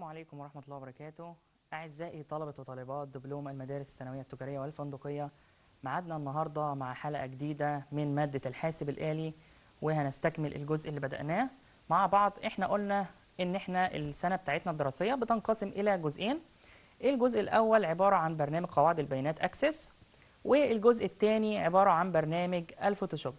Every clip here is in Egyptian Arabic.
عليكم ورحمة الله وبركاته أعزائي طلبة وطالبات دبلوم المدارس الثانوية التجارية والفندقية معادنا النهاردة مع حلقة جديدة من مادة الحاسب الآلي وهنستكمل الجزء اللي بدأناه مع بعض احنا قلنا ان احنا السنة بتاعتنا الدراسية بتنقسم إلى جزئين الجزء الأول عبارة عن برنامج قواعد البيانات أكسس والجزء الثاني عبارة عن برنامج الفوتوشوب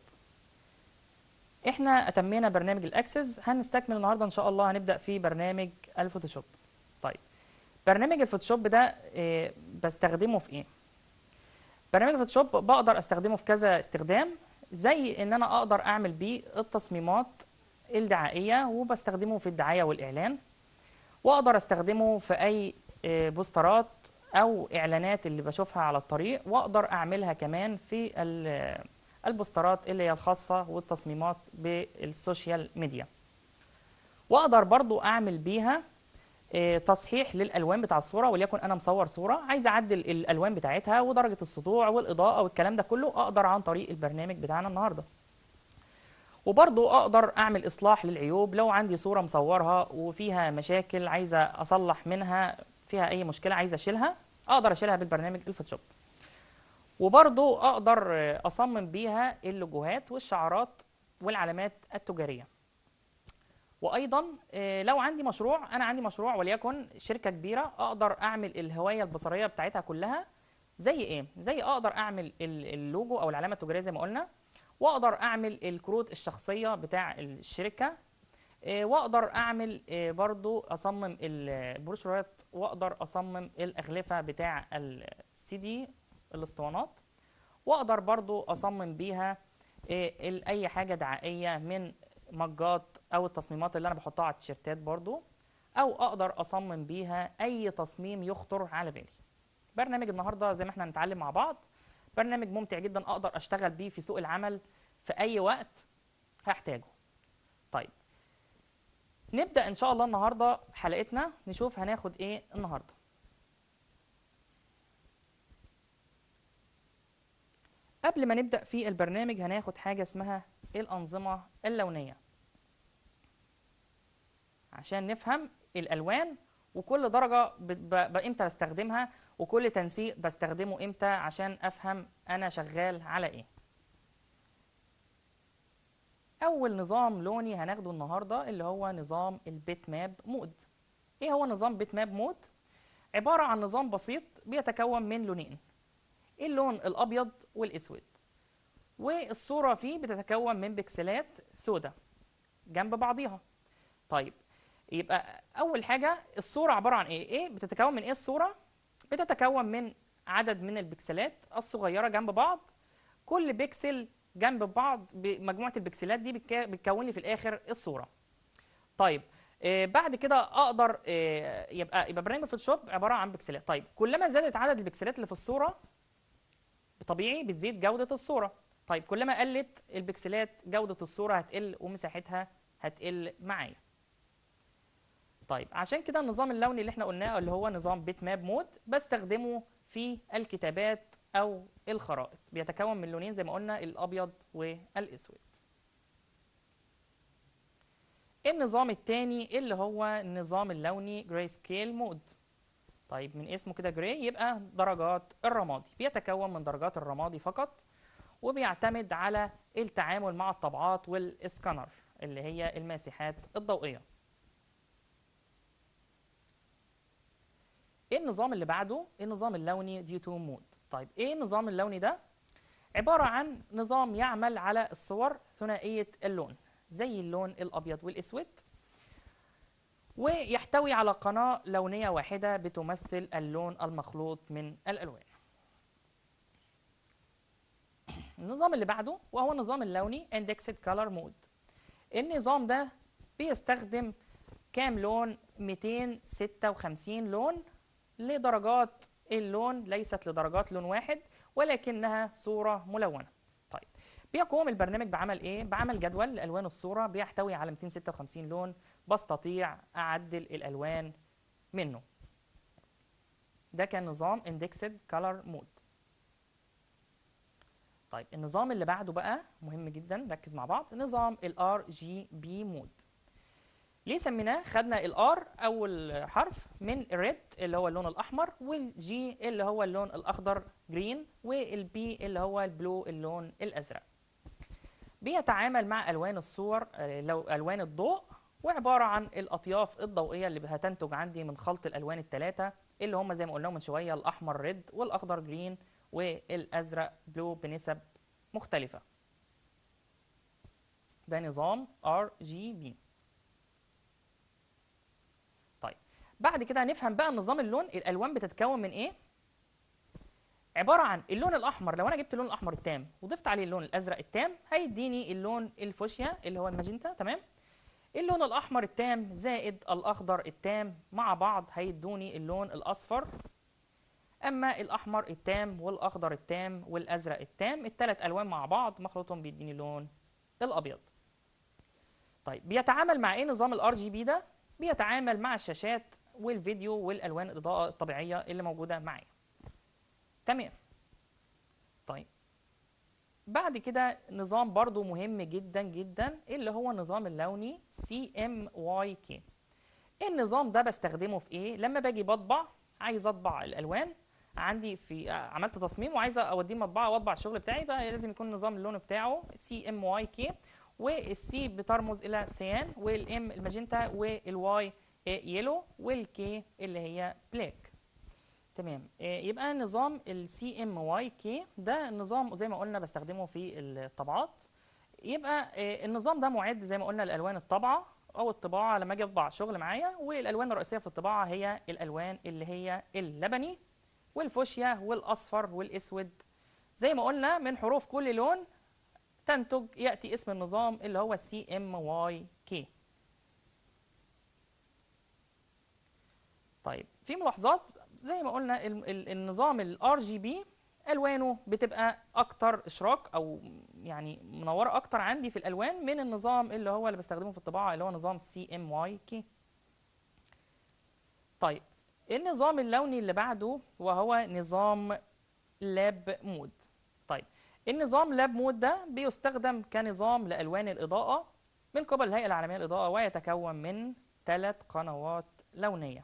احنا اتمينا برنامج الاكسس هنستكمل النهارده ان شاء الله هنبدا في برنامج الفوتوشوب طيب برنامج الفوتوشوب ده إيه بستخدمه في ايه برنامج الفوتوشوب بقدر استخدمه في كذا استخدام زي ان انا اقدر اعمل بيه التصميمات الدعائيه وبستخدمه في الدعايه والاعلان واقدر استخدمه في اي إيه بوسترات او اعلانات اللي بشوفها على الطريق واقدر اعملها كمان في ال- البوسترات اللي هي الخاصة والتصميمات بالسوشيال ميديا واقدر برضو اعمل بيها آه، تصحيح للالوان بتاع الصوره وليكن انا مصور صوره عايز اعدل الالوان بتاعتها ودرجه السطوع والاضاءه والكلام ده كله اقدر عن طريق البرنامج بتاعنا النهارده وبرضو اقدر اعمل اصلاح للعيوب لو عندي صوره مصورها وفيها مشاكل عايزه اصلح منها فيها اي مشكله عايزه اشيلها اقدر اشيلها بالبرنامج الفوتوشوب وبرضو اقدر آه، اصمم بيها اللوجوهات والشعارات والعلامات التجاريه وايضا آه، لو عندي مشروع انا عندي مشروع وليكن شركه كبيره اقدر اعمل الهويه البصريه بتاعتها كلها زي ايه زي اقدر اعمل ال- اللوجو او العلامه التجاريه زي ما قلنا واقدر اعمل الكروت الشخصيه بتاع الشركه آه، واقدر اعمل آه، برضو اصمم البروشورات واقدر اصمم الاغلفه بتاع السي دي الاسطوانات واقدر برضو اصمم بيها إيه، ال- اي حاجه دعائيه من مجات او التصميمات اللي انا بحطها على التيشيرتات برضو او اقدر اصمم بيها اي تصميم يخطر على بالي برنامج النهارده زي ما احنا هنتعلم مع بعض برنامج ممتع جدا اقدر اشتغل بيه في سوق العمل في اي وقت هحتاجه طيب نبدا ان شاء الله النهارده حلقتنا نشوف هناخد ايه النهارده قبل ما نبدأ في البرنامج هناخد حاجة اسمها الأنظمة اللونية عشان نفهم الألوان وكل درجة ب- ب- ب- امتى بستخدمها وكل تنسيق بستخدمه امتى عشان أفهم أنا شغال على إيه أول نظام لوني هناخده النهاردة اللي هو نظام البيت ماب مود إيه هو نظام بيت ماب مود؟ عبارة عن نظام بسيط بيتكون من لونين اللون الابيض والاسود والصوره فيه بتتكون من بكسلات سوداء جنب بعضيها طيب يبقى اول حاجه الصوره عباره عن ايه ايه بتتكون من ايه الصوره بتتكون من عدد من البكسلات الصغيره جنب بعض كل بكسل جنب بعض بمجموعه البكسلات دي بتك- بتكون لي في الاخر الصوره طيب آه، بعد كده اقدر آه، يبقى يبقى برنامج فوتوشوب عباره عن بكسلات طيب كلما زادت عدد البكسلات اللي في الصوره طبيعي بتزيد جودة الصورة طيب كلما قلت البكسلات جودة الصورة هتقل ومساحتها هتقل معايا طيب عشان كده النظام اللوني اللي احنا قلناه اللي هو نظام بيت ماب مود بستخدمه في الكتابات او الخرائط بيتكون من لونين زي ما قلنا الابيض والاسود النظام الثاني اللي هو النظام اللوني جراي سكيل مود طيب من اسمه كده جراي يبقى درجات الرمادي بيتكون من درجات الرمادي فقط وبيعتمد على التعامل مع الطبعات والاسكانر اللي هي الماسحات الضوئية ايه النظام اللي بعده النظام اللوني ديوتون مود طيب ايه النظام اللوني ده عبارة عن نظام يعمل على الصور ثنائية اللون زي اللون الأبيض والأسود ويحتوي على قناة لونية واحدة بتمثل اللون المخلوط من الألوان النظام اللي بعده وهو النظام اللوني Indexed Color Mode النظام ده بيستخدم كام لون 256 لون لدرجات اللون ليست لدرجات لون واحد ولكنها صورة ملونة طيب بيقوم البرنامج بعمل ايه بعمل جدول لالوان الصوره بيحتوي على 256 لون بستطيع اعدل الالوان منه ده كان نظام Indexed Color Mode طيب النظام اللي بعده بقى مهم جدا ركز مع بعض نظام ال RGB مود ليه سميناه خدنا الار اول حرف من الريد اللي هو اللون الاحمر والجي اللي هو اللون الاخضر جرين والبي اللي هو البلو اللون الازرق بيتعامل مع الوان الصور آه، لو الوان الضوء وعباره عن الاطياف الضوئيه اللي هتنتج عندي من خلط الالوان الثلاثه اللي هم زي ما قلنا من شويه الاحمر ريد والاخضر جرين والازرق بلو بنسب مختلفه ده نظام RGB طيب بعد كده هنفهم بقى نظام اللون الالوان بتتكون من ايه عباره عن اللون الاحمر لو انا جبت اللون الاحمر التام وضفت عليه اللون الازرق التام هيديني اللون الفوشيا اللي هو الماجنتا تمام اللون الاحمر التام زائد الاخضر التام مع بعض هيدوني اللون الاصفر اما الاحمر التام والاخضر التام والازرق التام الثلاث الوان مع بعض مخلوطهم بيديني اللون الابيض طيب بيتعامل مع ايه نظام الار جي بي ده بيتعامل مع الشاشات والفيديو والالوان الاضاءه الطبيعيه اللي موجوده معايا تمام طيب بعد كده نظام برضو مهم جدا جدا اللي هو النظام اللوني CMYK النظام ده بستخدمه في ايه لما باجي بطبع عايز اطبع الالوان عندي في عملت تصميم وعايز اوديه مطبعه واطبع الشغل بتاعي بقى لازم يكون نظام اللون بتاعه CMYK والسي بترمز الى سيان والام الماجنتا والواي يلو والكي اللي هي بلاك تمام آه، يبقى نظام السي ام واي كي ده نظام زي ما قلنا بستخدمه في الطبعات يبقى آه، النظام ده معد زي ما قلنا لالوان الطبعه او الطباعه لما اجي اطبع شغل معايا والالوان الرئيسيه في الطباعه هي الالوان اللي هي اللبني والفوشيا والاصفر والاسود زي ما قلنا من حروف كل لون تنتج ياتي اسم النظام اللي هو سي ام واي كي طيب في ملاحظات زي ما قلنا ال- ال- النظام الار جي بي الوانه بتبقى اكتر اشراق او يعني منوره اكتر عندي في الالوان من النظام اللي هو اللي بستخدمه في الطباعه اللي هو نظام سي ام واي كي طيب النظام اللوني اللي بعده وهو نظام لاب مود طيب النظام لاب مود ده بيستخدم كنظام لالوان الاضاءه من قبل الهيئه العالميه للاضاءه ويتكون من ثلاث قنوات لونيه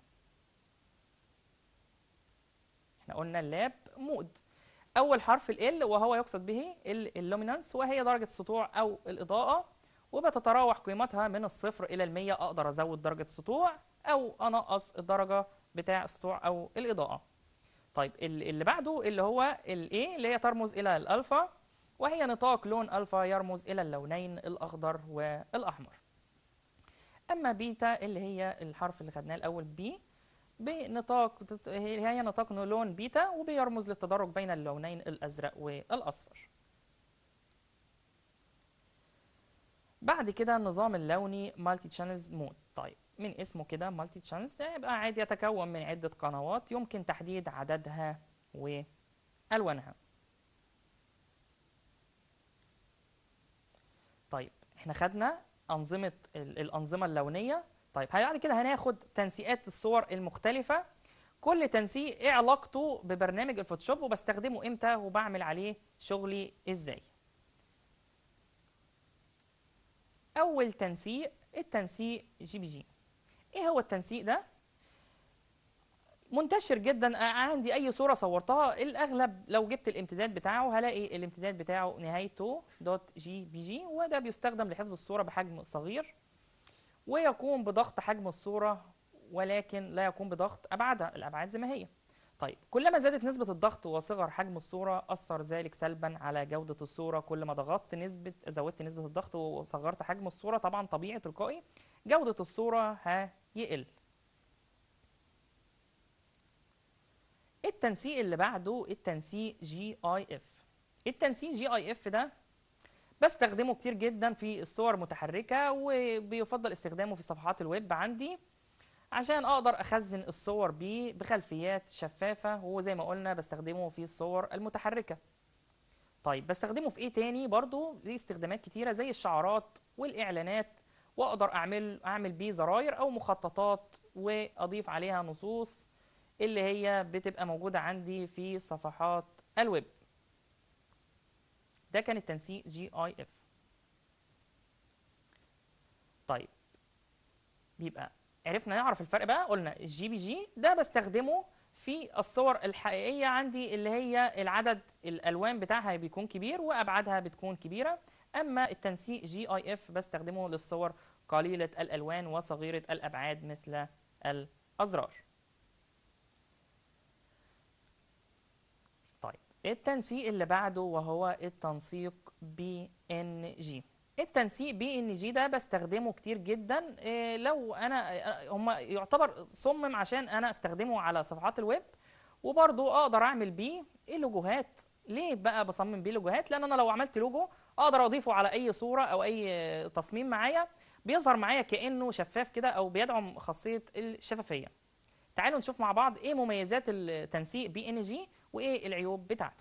احنا قلنا اللاب مود اول حرف ال وهو يقصد به اللومينانس وهي درجه السطوع او الاضاءه وبتتراوح قيمتها من الصفر الى المية اقدر ازود درجه السطوع او انقص الدرجه بتاع السطوع او الاضاءه طيب ال- اللي بعده اللي هو الايه اللي هي ترمز الى الالفا وهي نطاق لون الفا يرمز الى اللونين الاخضر والاحمر اما بيتا اللي هي الحرف اللي خدناه الاول بي بنطاق هي هي نطاق لون بيتا وبيرمز للتدرج بين اللونين الازرق والاصفر بعد كده النظام اللوني مالتي تشانلز مود طيب من اسمه كده مالتي تشانلز ده يبقى عادي يتكون من عدة قنوات يمكن تحديد عددها وألوانها طيب احنا خدنا أنظمة ال- الأنظمة اللونية طيب بعد كده هناخد تنسيقات الصور المختلفة كل تنسيق ايه علاقته ببرنامج الفوتوشوب وبستخدمه امتى وبعمل عليه شغلي ازاي اول تنسيق التنسيق جي بي جي ايه هو التنسيق ده منتشر جدا عندي اي صوره صورتها الاغلب لو جبت الامتداد بتاعه هلاقي الامتداد بتاعه نهايته دوت جي بي جي وده بيستخدم لحفظ الصوره بحجم صغير ويقوم بضغط حجم الصوره ولكن لا يقوم بضغط ابعادها الابعاد زي ما هي طيب كلما زادت نسبة الضغط وصغر حجم الصورة أثر ذلك سلبا على جودة الصورة كل ما ضغطت نسبة زودت نسبة الضغط وصغرت حجم الصورة طبعا طبيعي تلقائي جودة الصورة هيقل التنسيق اللي بعده التنسيق جي اي اف التنسيق جي اي اف ده بستخدمه كتير جدا في الصور المتحركة وبيفضل استخدامه في صفحات الويب عندي عشان اقدر اخزن الصور بيه بخلفيات شفافة وزي ما قلنا بستخدمه في الصور المتحركة طيب بستخدمه في ايه تاني برضو ليه استخدامات كتيرة زي الشعارات والاعلانات واقدر اعمل اعمل بيه زراير او مخططات واضيف عليها نصوص اللي هي بتبقى موجودة عندي في صفحات الويب ده كان التنسيق جي اي اف طيب بيبقى عرفنا نعرف الفرق بقى قلنا الجي بي جي ده بستخدمه في الصور الحقيقية عندي اللي هي العدد الألوان بتاعها بيكون كبير وأبعادها بتكون كبيرة أما التنسيق جي اي اف بستخدمه للصور قليلة الألوان وصغيرة الأبعاد مثل الأزرار طيب التنسيق اللي بعده وهو التنسيق بي ان جي التنسيق بي ان جي ده بستخدمه كتير جدا إيه لو انا هم يعتبر صمم عشان انا استخدمه على صفحات الويب وبرضه اقدر اعمل بيه اللوجوهات ليه بقى بصمم بيه لوجوهات لان انا لو عملت لوجو اقدر اضيفه على اي صوره او اي تصميم معايا بيظهر معايا كانه شفاف كده او بيدعم خاصيه الشفافيه تعالوا نشوف مع بعض ايه مميزات التنسيق بي ان جي وايه العيوب بتاعته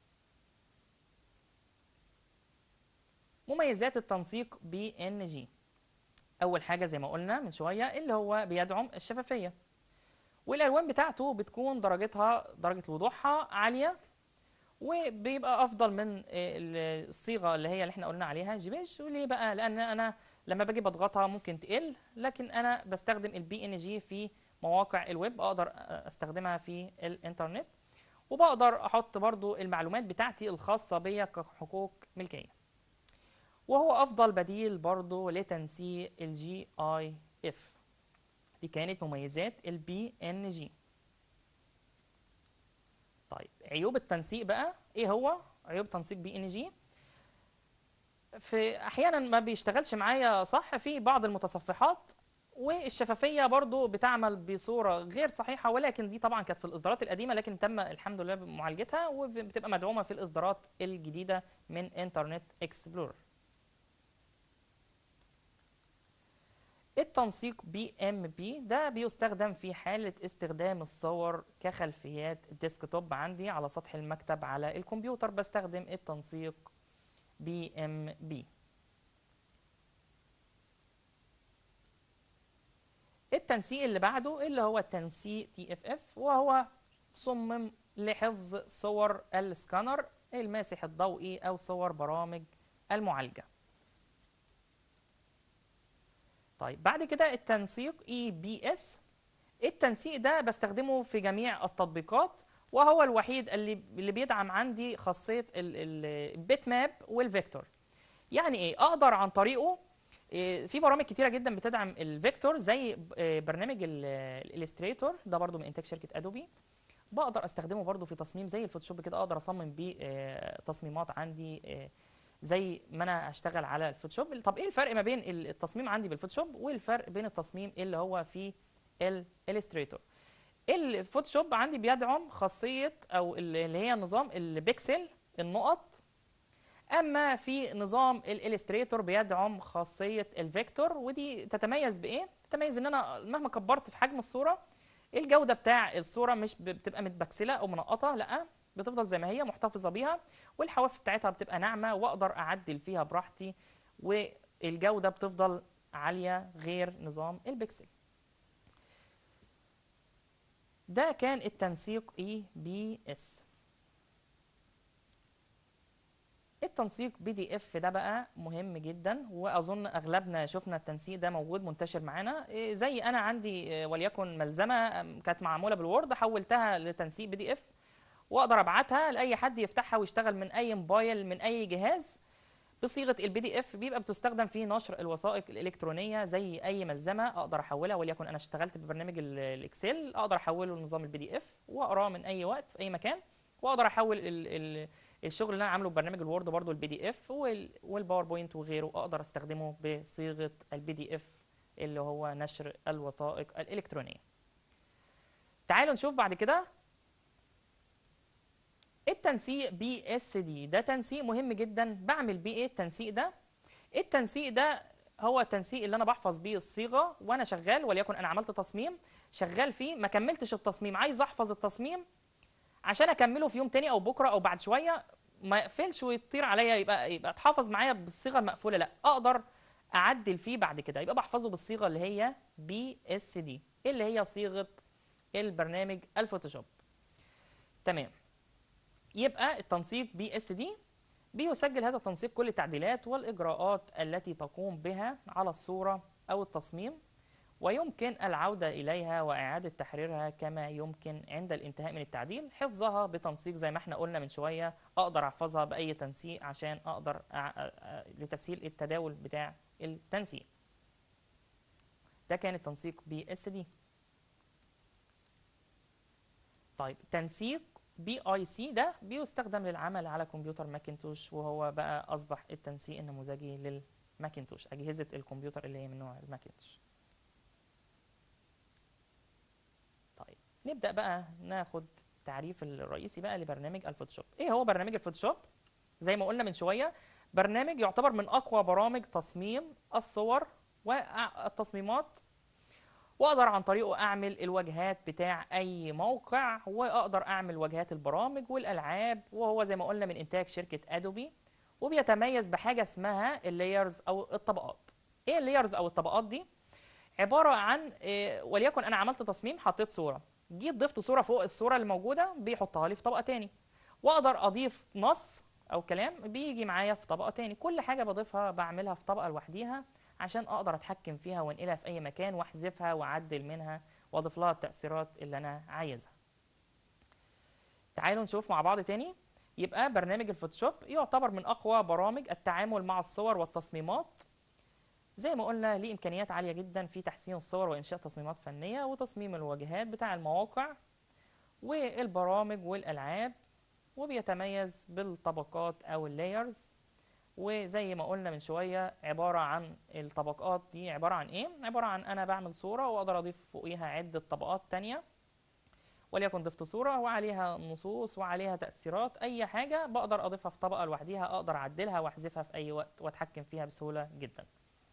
مميزات التنسيق بي ان جي اول حاجه زي ما قلنا من شويه اللي هو بيدعم الشفافيه والالوان بتاعته بتكون درجتها درجه وضوحها عاليه وبيبقى افضل من الصيغه اللي هي اللي احنا قلنا عليها جيبيج وليه بقى لان انا لما باجي بضغطها ممكن تقل لكن انا بستخدم البي ان جي في مواقع الويب اقدر استخدمها في الانترنت وبقدر احط برضو المعلومات بتاعتي الخاصه بيا كحقوق ملكيه وهو افضل بديل برضو لتنسيق الجي اي اف دي كانت مميزات البي ان جي طيب عيوب التنسيق بقى ايه هو عيوب تنسيق بي ان جي في احيانا ما بيشتغلش معايا صح في بعض المتصفحات والشفافيه برضو بتعمل بصوره غير صحيحه ولكن دي طبعا كانت في الاصدارات القديمه لكن تم الحمد لله معالجتها وبتبقى مدعومه في الاصدارات الجديده من انترنت اكسبلورر التنسيق بي ام بي ده بيستخدم في حالة استخدام الصور كخلفيات ديسكتوب عندي على سطح المكتب على الكمبيوتر بستخدم التنسيق بي ام بي التنسيق اللي بعده اللي هو التنسيق تي اف اف وهو صمم لحفظ صور السكانر الماسح الضوئي او صور برامج المعالجه طيب بعد كده التنسيق اي بي اس التنسيق ده بستخدمه في جميع التطبيقات وهو الوحيد اللي اللي بيدعم عندي خاصيه البيت ماب والفيكتور يعني ايه اقدر عن طريقه في برامج كتيره جدا بتدعم الفيكتور زي برنامج الالستريتور ده برضو من انتاج شركه ادوبي بقدر استخدمه برضو في تصميم زي الفوتوشوب كده اقدر اصمم بيه تصميمات عندي زي ما انا هشتغل على الفوتوشوب طب ايه الفرق ما بين التصميم عندي بالفوتوشوب والفرق بين التصميم اللي هو في الالستريتور الفوتوشوب عندي بيدعم خاصيه او اللي هي نظام البيكسل النقط اما في نظام الالستريتور بيدعم خاصيه الفيكتور ودي تتميز بايه تتميز ان انا مهما كبرت في حجم الصوره الجوده بتاع الصوره مش بتبقى متبكسله او منقطه لا بتفضل زي ما هي محتفظه بيها والحواف بتاعتها بتبقى ناعمه واقدر اعدل فيها براحتي والجوده بتفضل عاليه غير نظام البكسل ده كان التنسيق اي بي اس التنسيق بي دي اف ده بقى مهم جدا واظن اغلبنا شفنا التنسيق ده موجود منتشر معانا زي انا عندي وليكن ملزمه كانت معموله بالوورد حولتها لتنسيق بي دي اف واقدر ابعتها لاي حد يفتحها ويشتغل من اي موبايل من اي جهاز بصيغه البي دي اف بيبقى بتستخدم في نشر الوثائق الالكترونيه زي اي ملزمه اقدر احولها وليكن انا اشتغلت ببرنامج الاكسل اقدر احوله لنظام البي دي اف واقراه من اي وقت في اي مكان واقدر احول ال ال الشغل اللي انا عامله ببرنامج الوورد برضو البي دي اف والباوربوينت وغيره اقدر استخدمه بصيغه البي دي اف اللي هو نشر الوثائق الالكترونيه تعالوا نشوف بعد كده التنسيق بي اس دي ده تنسيق مهم جدا بعمل بيه ايه التنسيق ده التنسيق ده هو التنسيق اللي انا بحفظ بيه الصيغه وانا شغال وليكن انا عملت تصميم شغال فيه ما كملتش التصميم عايز احفظ التصميم عشان اكمله في يوم تاني او بكره او بعد شويه ما يقفلش ويطير عليا يبقى يبقى اتحفظ معايا بالصيغه المقفوله لا اقدر اعدل فيه بعد كده يبقى بحفظه بالصيغه اللي هي بي اس دي اللي هي صيغه البرنامج الفوتوشوب تمام يبقى التنسيق بي اس دي بيسجل هذا التنسيق كل التعديلات والاجراءات التي تقوم بها على الصوره او التصميم ويمكن العودة إليها وإعادة تحريرها كما يمكن عند الانتهاء من التعديل حفظها بتنسيق زي ما احنا قلنا من شوية أقدر أحفظها بأي تنسيق عشان أقدر أع- أ- أ- لتسهيل التداول بتاع التنسيق ده كان التنسيق بي اس دي طيب تنسيق بي اي سي ده بيستخدم للعمل على كمبيوتر ماكنتوش وهو بقى اصبح التنسيق النموذجي للماكنتوش اجهزه الكمبيوتر اللي هي من نوع الماكنتوش طيب نبدا بقى ناخد التعريف الرئيسي بقى لبرنامج الفوتوشوب ايه هو برنامج الفوتوشوب زي ما قلنا من شويه برنامج يعتبر من اقوى برامج تصميم الصور والتصميمات واقدر عن طريقه اعمل الواجهات بتاع اي موقع واقدر اعمل واجهات البرامج والالعاب وهو زي ما قلنا من انتاج شركه ادوبي وبيتميز بحاجه اسمها اللايرز او الطبقات ايه اللايرز او الطبقات دي عباره عن إيه، وليكن انا عملت تصميم حطيت صوره جيت ضفت صوره فوق الصوره اللي موجوده بيحطها لي في طبقه تاني واقدر اضيف نص او كلام بيجي معايا في طبقه تاني كل حاجه بضيفها بعملها في طبقه لوحديها عشان اقدر اتحكم فيها وانقلها في اي مكان واحذفها واعدل منها واضيف لها التاثيرات اللي انا عايزها تعالوا نشوف مع بعض تاني يبقى برنامج الفوتوشوب يعتبر من اقوى برامج التعامل مع الصور والتصميمات زي ما قلنا ليه امكانيات عاليه جدا في تحسين الصور وانشاء تصميمات فنيه وتصميم الواجهات بتاع المواقع والبرامج والالعاب وبيتميز بالطبقات او اللايرز وزي ما قلنا من شويه عباره عن الطبقات دي عباره عن ايه عباره عن انا بعمل صوره واقدر اضيف فوقيها عده طبقات تانية وليكن ضفت صوره وعليها نصوص وعليها تاثيرات اي حاجه بقدر اضيفها في طبقه لوحديها اقدر اعدلها واحذفها في اي وقت واتحكم فيها بسهوله جدا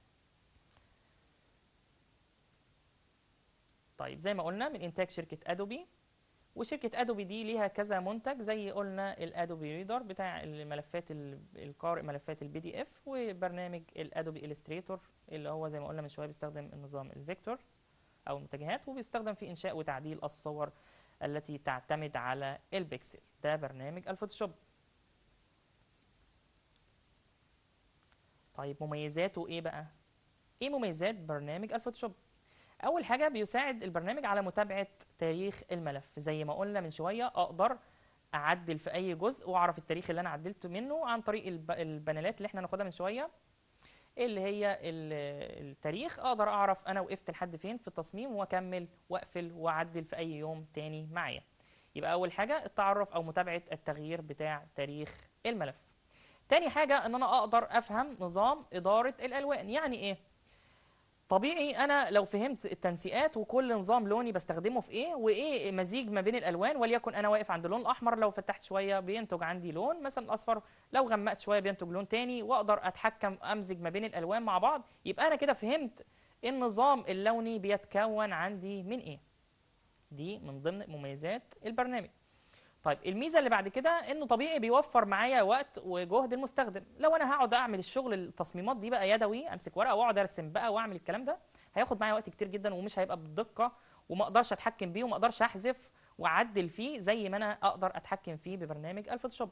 طيب زي ما قلنا من انتاج شركه ادوبي وشركة ادوبي دي ليها كذا منتج زي قلنا الادوبي ريدر بتاع الملفات ال- القارئ ملفات البي دي اف وبرنامج الادوبي الستريتور اللي هو زي ما قلنا من شويه بيستخدم النظام الفيكتور او المتجهات وبيستخدم في انشاء وتعديل الصور التي تعتمد على البكسل ده برنامج الفوتوشوب طيب مميزاته ايه بقى ايه مميزات برنامج الفوتوشوب اول حاجه بيساعد البرنامج على متابعه تاريخ الملف زي ما قلنا من شويه اقدر اعدل في اي جزء واعرف التاريخ اللي انا عدلته منه عن طريق الب- البانلات اللي احنا هناخدها من شويه اللي هي ال- التاريخ اقدر اعرف انا وقفت لحد فين في التصميم واكمل واقفل واعدل في اي يوم تاني معايا يبقى اول حاجه التعرف او متابعه التغيير بتاع تاريخ الملف تاني حاجه ان انا اقدر افهم نظام اداره الالوان يعني ايه طبيعي انا لو فهمت التنسيقات وكل نظام لوني بستخدمه في ايه وايه مزيج ما بين الالوان وليكن انا واقف عند اللون الاحمر لو فتحت شويه بينتج عندي لون مثلا الاصفر لو غمقت شويه بينتج لون تاني واقدر اتحكم امزج ما بين الالوان مع بعض يبقى انا كده فهمت النظام اللوني بيتكون عندي من ايه دي من ضمن مميزات البرنامج طيب الميزه اللي بعد كده انه طبيعي بيوفر معايا وقت وجهد المستخدم لو انا هقعد اعمل الشغل التصميمات دي بقى يدوي امسك ورقه واقعد ارسم بقى واعمل الكلام ده هياخد معايا وقت كتير جدا ومش هيبقى بالدقه وما اقدرش اتحكم بيه وما اقدرش احذف واعدل فيه زي ما انا اقدر اتحكم فيه ببرنامج الفوتوشوب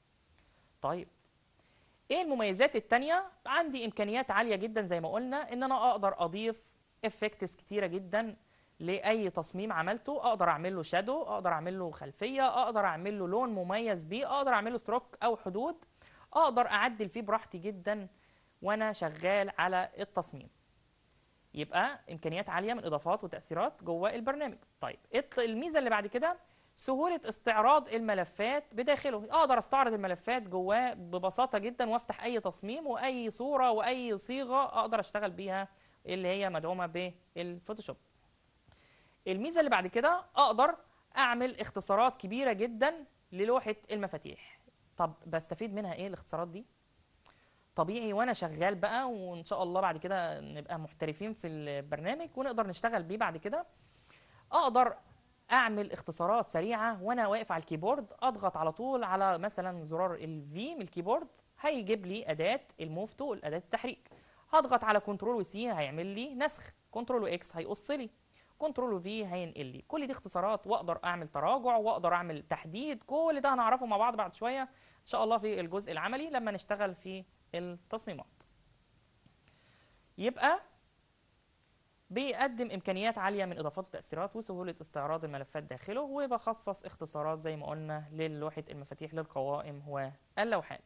طيب ايه المميزات التانية عندي امكانيات عالية جدا زي ما قلنا ان انا اقدر اضيف افكتس كتيرة جدا لاي تصميم عملته اقدر اعمل له شادو اقدر اعمل له خلفية اقدر اعمل له لون مميز بيه اقدر اعمل له ستروك او حدود اقدر اعدل فيه براحتي جدا وانا شغال على التصميم يبقى امكانيات عاليه من اضافات وتاثيرات جوه البرنامج طيب الت- الميزه اللي بعد كده سهوله استعراض الملفات بداخله اقدر استعرض الملفات جواه ببساطه جدا وافتح اي تصميم واي صوره واي صيغه اقدر اشتغل بيها اللي هي مدعومه بالفوتوشوب الميزه اللي بعد كده اقدر اعمل اختصارات كبيره جدا للوحه المفاتيح طب بستفيد منها ايه الاختصارات دي طبيعي وانا شغال بقى وان شاء الله بعد كده نبقى محترفين في البرنامج ونقدر نشتغل بيه بعد كده اقدر اعمل اختصارات سريعه وانا واقف على الكيبورد اضغط على طول على مثلا زرار الفي من الكيبورد هيجيب لي اداه الموف تول اداه التحريك هضغط على كنترول وسي هيعمل لي نسخ كنترول واكس هيقص لي كنترول وفي هينقل لي كل دي اختصارات واقدر اعمل تراجع واقدر اعمل تحديد كل ده هنعرفه مع بعض بعد شويه ان شاء الله في الجزء العملي لما نشتغل في التصميمات يبقى بيقدم امكانيات عاليه من اضافات وتاثيرات وسهوله استعراض الملفات داخله وبخصص اختصارات زي ما قلنا للوحه المفاتيح للقوائم واللوحات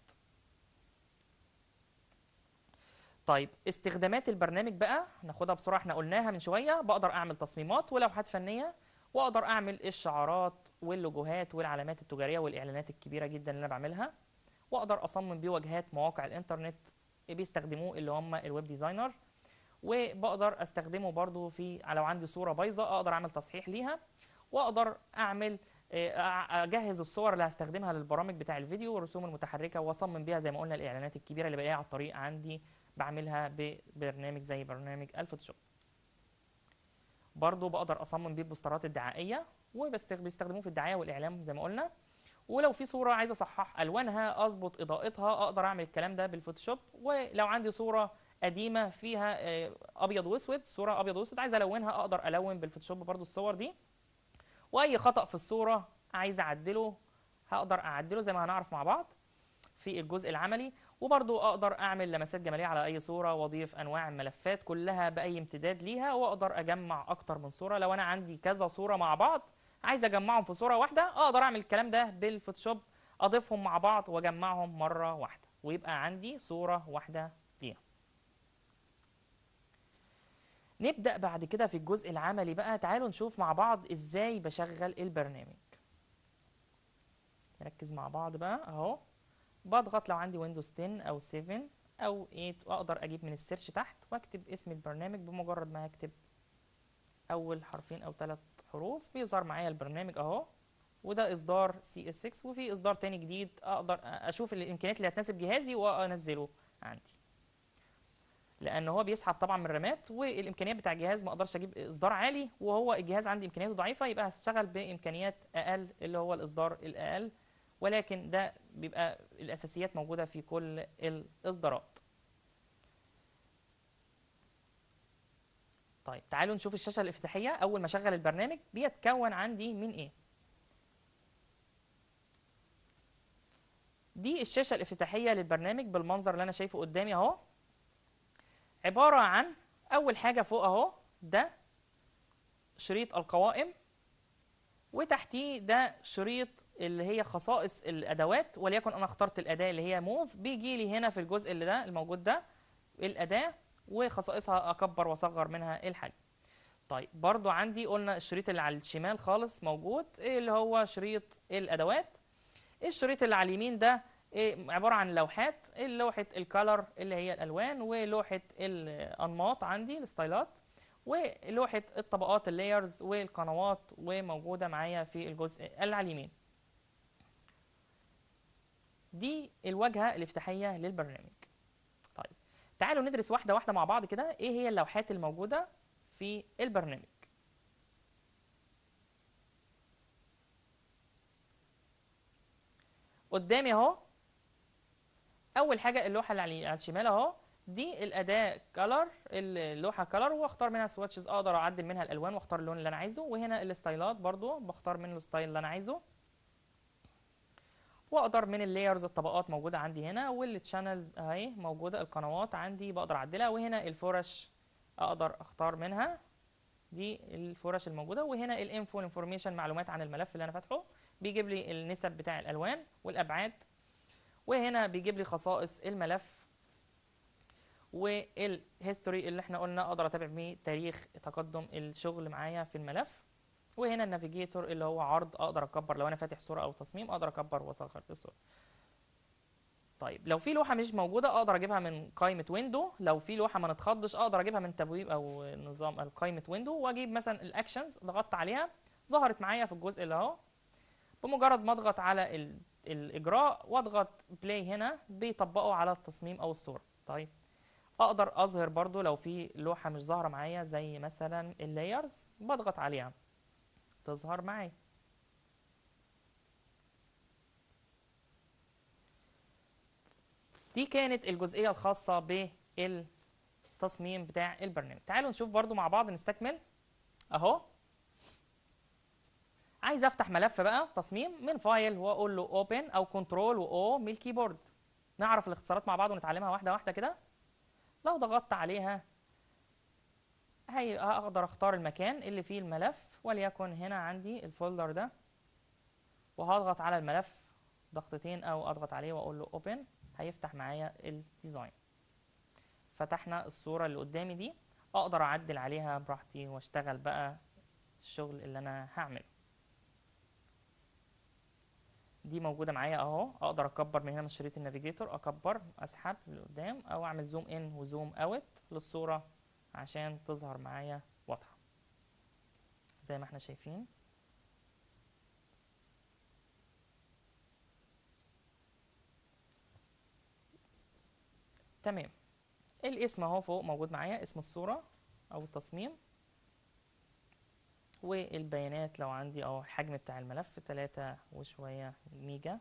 طيب استخدامات البرنامج بقى ناخدها بسرعه احنا قلناها من شويه بقدر اعمل تصميمات ولوحات فنيه واقدر اعمل الشعارات واللوجوهات والعلامات التجاريه والاعلانات الكبيره جدا اللي انا بعملها واقدر اصمم بيه واجهات مواقع الانترنت بيستخدموه اللي هم الويب ديزاينر وبقدر استخدمه برضو في لو عندي صوره بايظه اقدر اعمل تصحيح ليها واقدر اعمل آه، اجهز الصور اللي هستخدمها للبرامج بتاع الفيديو والرسوم المتحركه واصمم بيها زي ما قلنا الاعلانات الكبيره اللي بلاقيها على الطريق عندي بعملها ببرنامج زي برنامج الفوتوشوب برضو بقدر اصمم بيه البوسترات الدعائيه وبيستخدموه في الدعايه والاعلام زي ما قلنا ولو في صوره عايز اصحح الوانها اظبط اضاءتها اقدر اعمل الكلام ده بالفوتوشوب ولو عندي صوره قديمه فيها آه، ابيض واسود صوره ابيض واسود عايز الونها اقدر الون بالفوتوشوب برضو الصور دي واي خطا في الصوره عايز اعدله هقدر اعدله زي ما هنعرف مع بعض في الجزء العملي وبرضو اقدر اعمل لمسات جماليه على اي صوره واضيف انواع الملفات كلها باي امتداد ليها واقدر اجمع اكتر من صوره لو انا عندي كذا صوره مع بعض عايز اجمعهم في صوره واحده اقدر اعمل الكلام ده بالفوتوشوب اضيفهم مع بعض واجمعهم مره واحده ويبقى عندي صوره واحده ليها نبدأ بعد كده في الجزء العملي بقى تعالوا نشوف مع بعض ازاي بشغل البرنامج نركز مع بعض بقى اهو بضغط لو عندي ويندوز 10 او 7 او 8 واقدر اجيب من السيرش تحت واكتب اسم البرنامج بمجرد ما هكتب اول حرفين او ثلاث حروف بيظهر معايا البرنامج اهو وده اصدار سي اس 6 وفي اصدار تاني جديد اقدر اشوف الامكانيات اللي هتناسب جهازي وانزله عندي لان هو بيسحب طبعا من الرامات والامكانيات بتاع الجهاز ما اقدرش اجيب اصدار عالي وهو الجهاز عندي امكانياته ضعيفه يبقى هشتغل بامكانيات اقل اللي هو الاصدار الاقل ولكن ده بيبقى الاساسيات موجوده في كل الاصدارات طيب تعالوا نشوف الشاشه الافتتاحيه اول ما اشغل البرنامج بيتكون عندي من ايه دي الشاشه الافتتاحيه للبرنامج بالمنظر اللي انا شايفه قدامي اهو عبارة عن أول حاجة فوق أهو ده شريط القوائم وتحتيه ده شريط اللي هي خصائص الأدوات وليكن أنا اخترت الأداة اللي هي موف بيجي لي هنا في الجزء اللي ده الموجود ده الأداة وخصائصها أكبر وأصغر منها الحجم طيب برضو عندي قلنا الشريط اللي على الشمال خالص موجود اللي هو شريط الأدوات الشريط اللي على اليمين ده إيه عباره عن لوحات لوحه الكالر اللي هي الالوان ولوحه الانماط عندي الستايلات ولوحه الطبقات اللايرز والقنوات وموجوده معايا في الجزء اللي على اليمين دي الواجهه الافتتاحيه للبرنامج طيب تعالوا ندرس واحده واحده مع بعض كده ايه هي اللوحات الموجوده في البرنامج قدامي اهو اول حاجه اللوحه اللي على الشمال اهو دي الاداه كلر اللوحه كلر واختار منها سواتشز اقدر اعدل منها الالوان واختار اللون اللي انا عايزه وهنا الستايلات برضو بختار منه الستايل اللي انا عايزه واقدر من اللايرز الطبقات موجوده عندي هنا والتشانلز اهي موجوده القنوات عندي بقدر اعدلها وهنا الفرش اقدر اختار منها دي الفرش الموجوده وهنا الانفو انفورميشن معلومات عن الملف اللي انا فاتحه بيجيب لي النسب بتاع الالوان والابعاد وهنا بيجيب لي خصائص الملف والهيستوري اللي احنا قلنا اقدر اتابع بيه تاريخ تقدم الشغل معايا في الملف وهنا النافيجيتور اللي هو عرض اقدر اكبر لو انا فاتح صوره او تصميم اقدر اكبر واصغر الصوره طيب لو في لوحه مش موجوده اقدر اجيبها من قائمه ويندو لو في لوحه ما نتخضش اقدر اجيبها من تبويب او نظام قائمه ويندو واجيب مثلا الاكشنز ضغطت عليها ظهرت معايا في الجزء اللي اهو بمجرد ما اضغط على الاجراء واضغط بلاي هنا بيطبقه على التصميم او الصوره طيب اقدر اظهر برضو لو في لوحه مش ظاهره معايا زي مثلا اللايرز بضغط عليها تظهر معايا دي كانت الجزئيه الخاصه بالتصميم بتاع البرنامج تعالوا نشوف برضو مع بعض نستكمل اهو عايز افتح ملف بقى تصميم من فايل واقول له اوبن او كنترول واو من الكيبورد نعرف الاختصارات مع بعض ونتعلمها واحده واحده كده لو ضغطت عليها هي اقدر اختار المكان اللي فيه الملف وليكن هنا عندي الفولدر ده وهضغط على الملف ضغطتين او اضغط عليه واقول له اوبن هيفتح معايا الديزاين فتحنا الصورة اللي قدامي دي اقدر اعدل عليها براحتي واشتغل بقى الشغل اللي انا هعمله دي موجودة معايا اهو اقدر اكبر من هنا من شريط النافيجيتور اكبر اسحب لقدام او اعمل زوم ان وزوم اوت للصورة عشان تظهر معايا واضحة زي ما احنا شايفين تمام الاسم اهو فوق موجود معايا اسم الصورة او التصميم والبيانات لو عندي او الحجم بتاع الملف تلاتة وشوية ميجا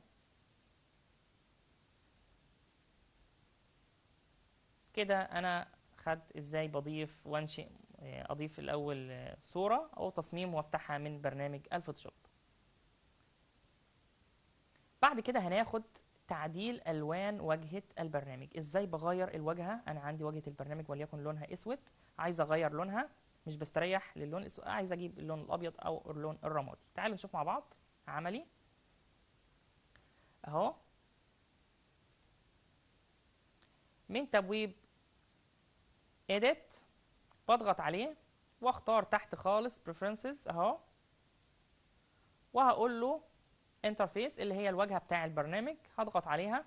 كده انا خدت ازاي بضيف وانشئ آه، اضيف الاول آه، صورة او تصميم وافتحها من برنامج الفوتوشوب بعد كده هناخد تعديل الوان واجهة البرنامج ازاي بغير الواجهة انا عندي واجهة البرنامج وليكن لونها اسود عايز اغير لونها مش بستريح للون الاسود عايز اجيب اللون الابيض او اللون الرمادي تعالوا نشوف مع بعض عملي اهو من تبويب edit بضغط عليه واختار تحت خالص preferences اهو وهقول له انترفيس اللي هي الواجهة بتاع البرنامج هضغط عليها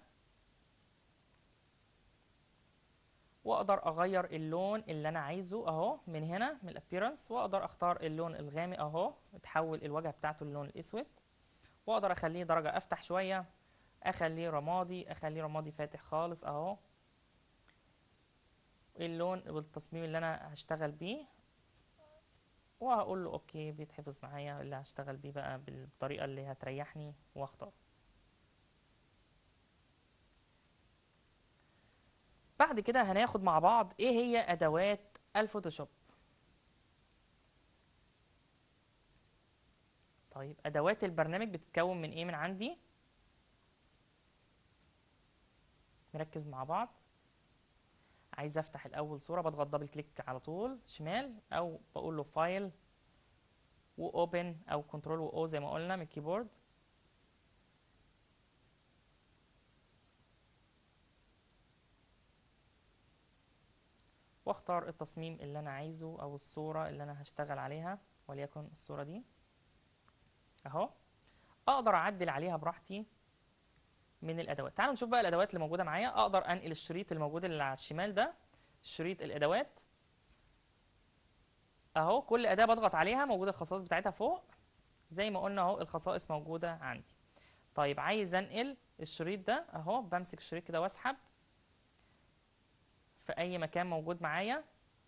واقدر اغير اللون اللي انا عايزه اهو من هنا من الابيرنس واقدر اختار اللون الغامق اهو تحول الواجهة بتاعته للون الاسود واقدر اخليه درجة افتح شوية اخليه رمادي اخليه رمادي فاتح خالص اهو اللون والتصميم اللي انا هشتغل بيه وهقول له اوكي بيتحفظ معايا اللي هشتغل بيه بقى بالطريقة اللي هتريحني واختار بعد كده هناخد مع بعض ايه هي ادوات الفوتوشوب طيب ادوات البرنامج بتتكون من ايه من عندي نركز مع بعض عايز افتح الاول صورة بضغط دبل كليك على طول شمال او بقول له فايل واوبن او كنترول واو زي ما قلنا من الكيبورد واختار التصميم اللي انا عايزه او الصورة اللي انا هشتغل عليها وليكن الصورة دي اهو اقدر اعدل عليها براحتي من الادوات تعالوا نشوف بقى الادوات اللي موجوده معايا اقدر انقل الشريط الموجود اللي على الشمال ده شريط الادوات اهو كل اداه بضغط عليها موجوده الخصائص بتاعتها فوق زي ما قلنا اهو الخصائص موجوده عندي طيب عايز انقل الشريط ده اهو بمسك الشريط كده واسحب في اي مكان موجود معايا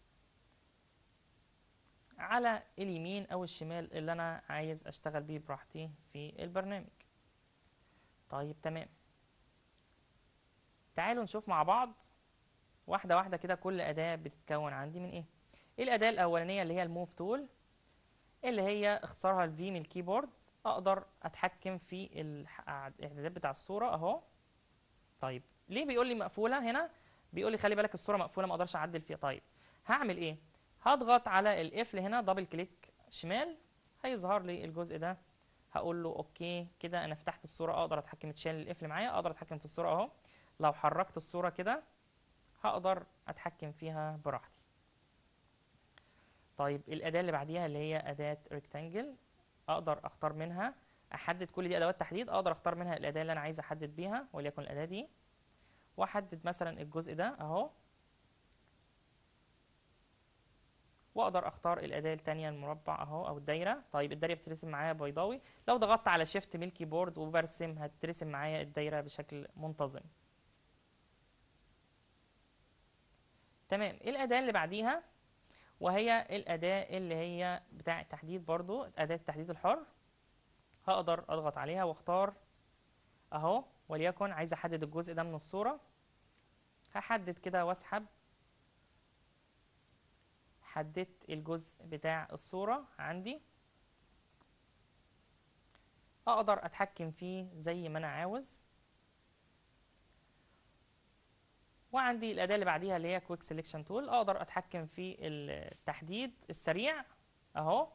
على اليمين او الشمال اللي انا عايز اشتغل بيه براحتي في البرنامج طيب تمام تعالوا نشوف مع بعض واحدة واحدة كده كل أداة بتتكون عندي من إيه الأداة الأولانية اللي هي الموف تول اللي هي اختصارها الفي من الكيبورد أقدر أتحكم في الإعدادات بتاع الصورة أهو طيب ليه بيقول لي مقفولة هنا بيقول لي خلي بالك الصورة مقفولة ما أقدرش أعدل فيها طيب هعمل إيه هضغط على القفل هنا دبل كليك شمال هيظهر لي الجزء ده هقول له اوكي كده انا فتحت الصوره اقدر اتحكم تشيل القفل معايا اقدر اتحكم في الصوره اهو لو حركت الصوره كده هقدر اتحكم فيها براحتي طيب الاداه اللي بعديها اللي هي اداه ريكتانجل اقدر اختار منها احدد كل دي ادوات تحديد اقدر اختار منها الاداه اللي انا عايز احدد بيها وليكن الاداه دي واحدد مثلا الجزء ده اهو واقدر اختار الاداه الثانيه المربع اهو او الدايره طيب الدايره بتترسم معايا بيضاوي لو ضغطت على شيفت من الكيبورد وبرسم هتترسم معايا الدايره بشكل منتظم تمام الاداه اللي بعديها وهي الاداه اللي هي بتاع التحديد برضو اداه التحديد الحر هقدر اضغط عليها واختار اهو وليكن عايز احدد الجزء ده من الصوره هحدد كده واسحب حددت الجزء بتاع الصورة عندي أقدر أتحكم فيه زي ما أنا عاوز وعندي الأداة اللي بعديها اللي هي كويك سيلكشن تول أقدر أتحكم في التحديد السريع أهو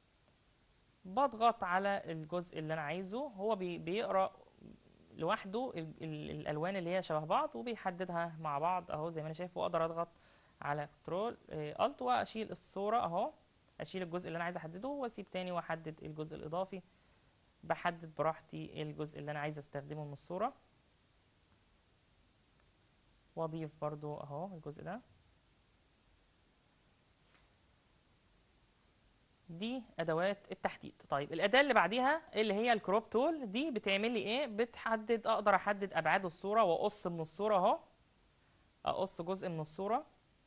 بضغط على الجزء اللي أنا عايزه هو بي- بيقرأ لوحده ال- ال- الألوان اللي هي شبه بعض وبيحددها مع بعض أهو زي ما أنا شايف وأقدر أضغط على كنترول ألت وأشيل الصورة أهو أشيل الجزء اللي أنا عايز أحدده وأسيب تاني وأحدد الجزء الإضافي بحدد براحتي الجزء اللي أنا عايز أستخدمه من الصورة واضيف برضو اهو الجزء ده دي ادوات التحديد طيب الاداه اللي بعديها اللي هي الكروب تول دي بتعمل لي ايه بتحدد اقدر احدد ابعاد الصوره واقص من الصوره اهو اقص جزء من الصوره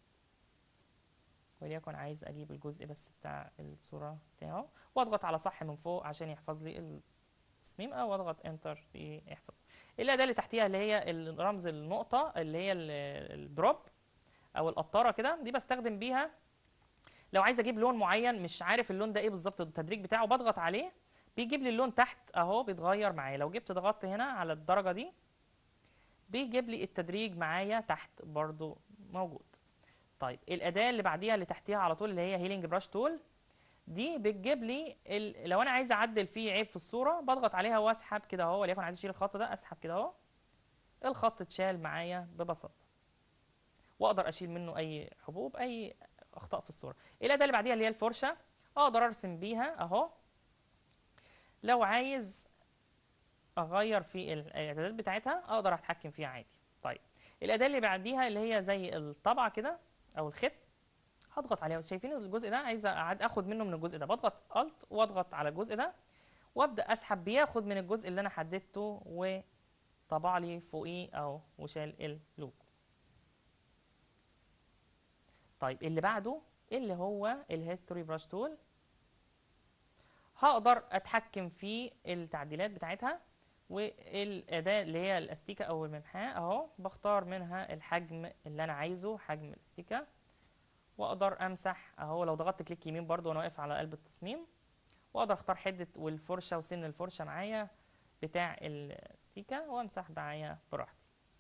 وليكن عايز اجيب الجزء بس بتاع الصوره بتاعه واضغط على صح من فوق عشان يحفظ لي التصميم او اضغط انتر يحفظ الاداه اللي تحتيها اللي هي رمز النقطه اللي هي ال- الدروب او القطاره كده دي بستخدم بيها لو عايز اجيب لون معين مش عارف اللون ده ايه بالظبط التدريج بتاعه بضغط عليه بيجيب لي اللون تحت اهو بيتغير معايا لو جبت ضغطت هنا على الدرجه دي بيجيب لي التدريج معايا تحت برضو موجود طيب الاداه اللي بعديها اللي تحتيها على طول اللي هي هيلينج براش تول دي بتجيب لي ال... لو انا عايز اعدل فيه عيب في الصوره بضغط عليها واسحب كده اهو وليكن عايز اشيل الخط ده اسحب كده اهو الخط اتشال معايا ببساطه واقدر اشيل منه اي حبوب اي اخطاء في الصوره الاداه اللي بعديها اللي هي الفرشه اقدر ارسم بيها اهو لو عايز اغير في الاعدادات بتاعتها اقدر اتحكم فيها عادي طيب الاداه اللي بعديها اللي هي زي الطبعه كده او الخط هضغط عليها شايفين الجزء ده عايز أعد اخد منه من الجزء ده بضغط الت واضغط على الجزء ده وابدا اسحب بياخد من الجزء اللي انا حددته وطبع لي فوقيه او وشال اللوجو طيب اللي بعده اللي هو الهيستوري براش تول هقدر اتحكم في التعديلات بتاعتها والاداه اللي هي الاستيكه او الممحاه اهو بختار منها الحجم اللي انا عايزه حجم الاستيكه واقدر امسح اهو لو ضغطت كليك يمين برضو وانا واقف على قلب التصميم واقدر اختار حده والفرشه وسن الفرشه معايا بتاع الاستيكه وامسح معايا براحتي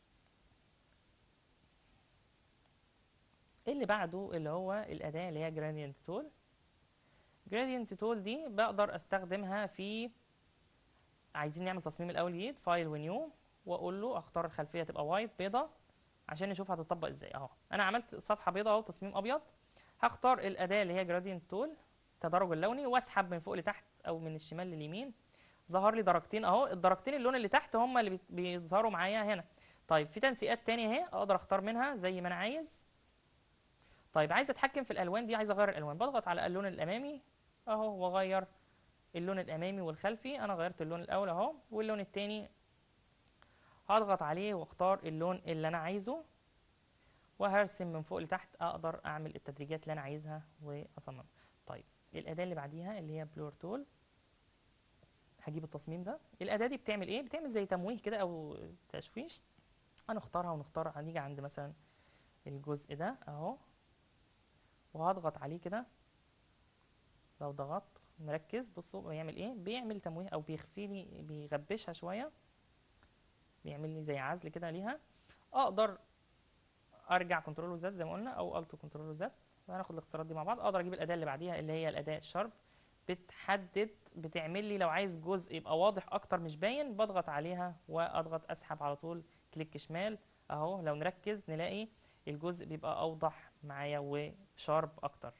اللي بعده اللي هو الاداه اللي هي جرادينت تول جرادينت تول دي بقدر استخدمها في عايزين نعمل تصميم الاول جديد فايل ونيو واقول له اختار الخلفيه تبقى وايت بيضه عشان نشوف هتطبق ازاي اهو انا عملت صفحه بيضاء اهو تصميم ابيض هختار الاداه اللي هي جرادينت تول التدرج اللوني واسحب من فوق لتحت او من الشمال لليمين ظهر لي درجتين اهو الدرجتين اللون اللي تحت هم اللي بيت- بيظهروا معايا هنا طيب في تنسيقات تانية اهي اقدر اختار منها زي ما انا عايز طيب عايز اتحكم في الالوان دي عايز اغير الالوان بضغط على اللون الامامي اهو واغير اللون الامامي والخلفي انا غيرت اللون الاول اهو واللون التاني هضغط عليه واختار اللون اللي انا عايزه وهرسم من فوق لتحت اقدر اعمل التدريجات اللي انا عايزها واصممها طيب الاداه اللي بعديها اللي هي بلور تول هجيب التصميم ده الاداه دي بتعمل ايه بتعمل زي تمويه كده او تشويش هنختارها ونختار هنيجي عند مثلا الجزء ده اهو وهضغط عليه كده لو ضغطت مركز بصوا بيعمل ايه بيعمل تمويه او بيخفي لي بيغبشها شويه بيعمل لي زي عزل كده ليها اقدر ارجع كنترول وزد زي ما قلنا او الت كنترول وزد هناخد الاختصارات دي مع بعض اقدر اجيب الاداه اللي بعديها اللي هي الاداه الشارب بتحدد بتعمل لي لو عايز جزء يبقى واضح اكتر مش باين بضغط عليها واضغط اسحب على طول كليك شمال اهو لو نركز نلاقي الجزء بيبقى اوضح معايا وشارب اكتر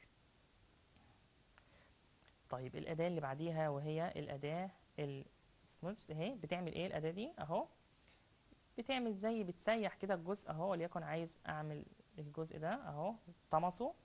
طيب الاداه اللي بعديها وهي الاداه السموج اهي بتعمل ايه الاداه دي اهو بتعمل زي بتسيح كده الجزء اهو وليكن عايز اعمل الجزء ده اهو طمسه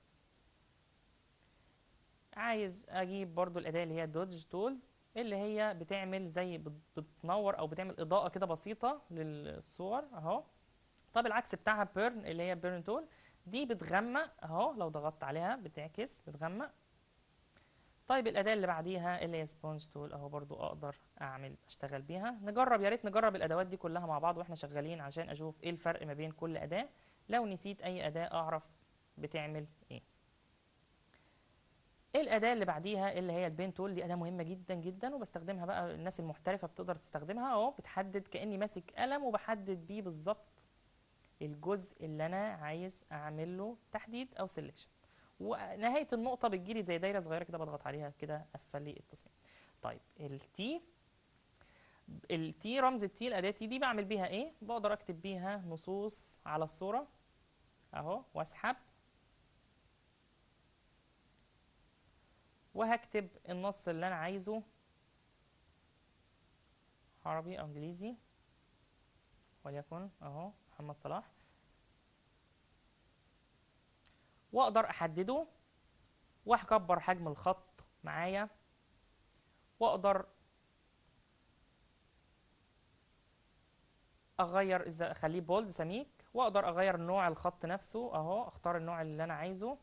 عايز اجيب برضو الاداه اللي هي دوج تولز اللي هي بتعمل زي بت- بتنور او بتعمل اضاءه كده بسيطه للصور اهو طب العكس بتاعها بيرن اللي هي بيرن تول دي بتغمق اهو لو ضغطت عليها بتعكس بتغمق طيب الاداه اللي بعديها اللي هي سبونج تول اهو برضو اقدر اعمل اشتغل بيها نجرب يا ريت نجرب الادوات دي كلها مع بعض واحنا شغالين عشان اشوف ايه الفرق ما بين كل اداه لو نسيت اي اداه اعرف بتعمل ايه الاداه اللي بعديها اللي هي البين تول دي اداه مهمه جدا جدا وبستخدمها بقى الناس المحترفه بتقدر تستخدمها اهو بتحدد كاني ماسك قلم وبحدد بيه بالظبط الجزء اللي انا عايز اعمل له تحديد او سيلكشن ونهايه النقطه بتجيلي زي دايره صغيره كده بضغط عليها كده قفل لي التصميم طيب التي التي رمز التي الاداه تي دي بعمل بيها ايه بقدر اكتب بيها نصوص على الصوره اهو واسحب وهكتب النص اللي انا عايزه عربي او انجليزي وليكن اهو محمد صلاح واقدر احدده واكبر حجم الخط معايا واقدر اغير اذا اخليه بولد سميك واقدر اغير نوع الخط نفسه اهو اختار النوع اللي انا عايزه